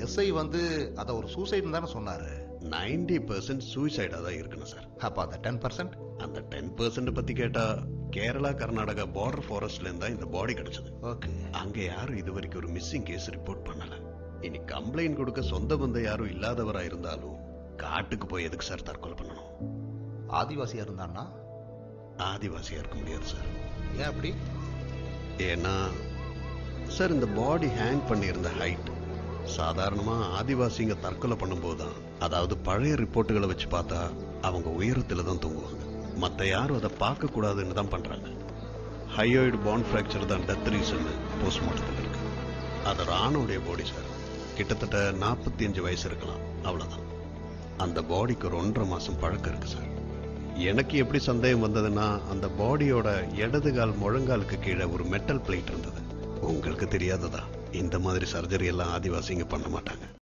SI வந்து அதை ஒரு சூசைட்னு தானே சொன்னாரு நைன்டி பர்சன்ட் சூசைடாக தான் இருக்கணும் சார் அப்போ அந்த டென் பர்சன்ட் அந்த டென் பர்சன்ட் பற்றி கேட்டால் கேரளா கர்நாடகா பார்டர் ஃபாரஸ்ட்லேருந்து தான் இந்த பாடி கிடைச்சது ஓகே அங்கே யாரும் இது வரைக்கும் ஒரு மிஸ்ஸிங் கேஸ் ரிப்போர்ட் பண்ணல இனி கம்ப்ளைண்ட் கொடுக்க சொந்த பந்தம் யாரும் இல்லாதவரா இருந்தாலும் காட்டுக்கு போய் எதுக்கு சார் தற்கொலை பண்ணணும் ஆதிவாசியா இருந்தான்னா ஆதிவாசியா இருக்க முடியாது சார் ஏன் அப்படி ஏன்னா சார் இந்த பாடி ஹேங் பண்ணியிருந்த ஹைட் சாதாரணமா ஆதிவாசிங்க தற்கொலை பண்ணும்போது தான் அதாவது பழைய ரிப்போர்ட்டுகளை வச்சு பார்த்தா அவங்க உயரத்துல தான் தூங்குவாங்க மற்ற யாரும் அதை பார்க்க கூடாதுன்னு தான் பண்றாங்க ஹையோய்டு பான் ஃப்ராக்சர் தான் டெத் ரீசன் போஸ்ட்மார்ட்டத்தில் இருக்கு அது ஒரு ஆணுடைய பாடி சார் கிட்டத்தட்ட நாற்பத்தி அஞ்சு வயசு இருக்கலாம் அவ்வளவுதான் அந்த பாடிக்கு ஒரு ஒன்றரை மாசம் பழக்கம் இருக்கு சார் எனக்கு எப்படி சந்தேகம் வந்ததுன்னா அந்த பாடியோட இடது கால் முழங்காலுக்கு கீழே ஒரு மெட்டல் பிளேட் இருந்தது உங்களுக்கு தெரியாததா இந்த மாதிரி சர்ஜரி எல்லாம் ஆதிவாசிங்க பண்ண மாட்டாங்க